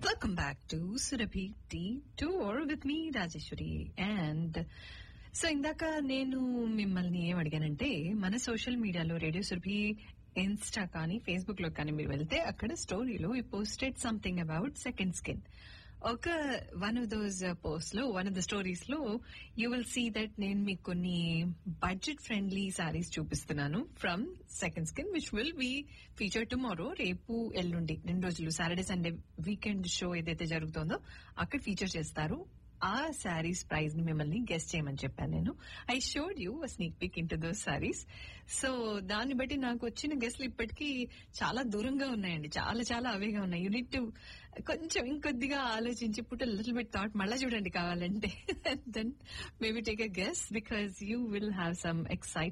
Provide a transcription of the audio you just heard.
Welcome back to Surabhi Tea Tour with me, Rajeshwari. And so ఇందాక నేను మిమ్మల్ని ఏం అడిగానంటే మన సోషల్ మీడియాలో రేడియో సురభి ఇన్స్టా కానీ ఫేస్బుక్ లో కానీ మీరు వెళ్తే అక్కడ స్టోరీలో ఈ posted something about second skin ఒక వన్ ఆఫ్ దోస్ పోస్ట్ లో వన్ ఆఫ్ ద స్టోరీస్ లో యూ విల్ సీ దట్ నేను మీకు కొన్ని బడ్జెట్ ఫ్రెండ్లీ సారీస్ చూపిస్తున్నాను from second skin which will be feature tomorrow రేపు ఎల్లుండి రెండు రోజులు సాటర్డే సండే వీకెండ్ షో ఏదైతే జరుగుతుందో అక్కడ ఫీచర్ చేస్తారు ఆ శారీస్ ప్రైస్ ని మిమ్మల్ని గెస్ట్ చేయమని చెప్పాను నేను I showed you sneak peek into those sarees so దాన్ని బట్టి నాకు వచ్చిన గెస్ట్లు ఇప్పటికీ చాలా దూరంగా ఉన్నాయండి చాలా చాలా అవేగా ఉన్నాయి యూనిట్ టు కొంచెం ఇంకొద్దిగా ఆలోచించి పుట్ లిటిల్ బిట్ థాట్ మళ్ళీ చూడండి కావాలంటే then maybe take a guess because you will have some excite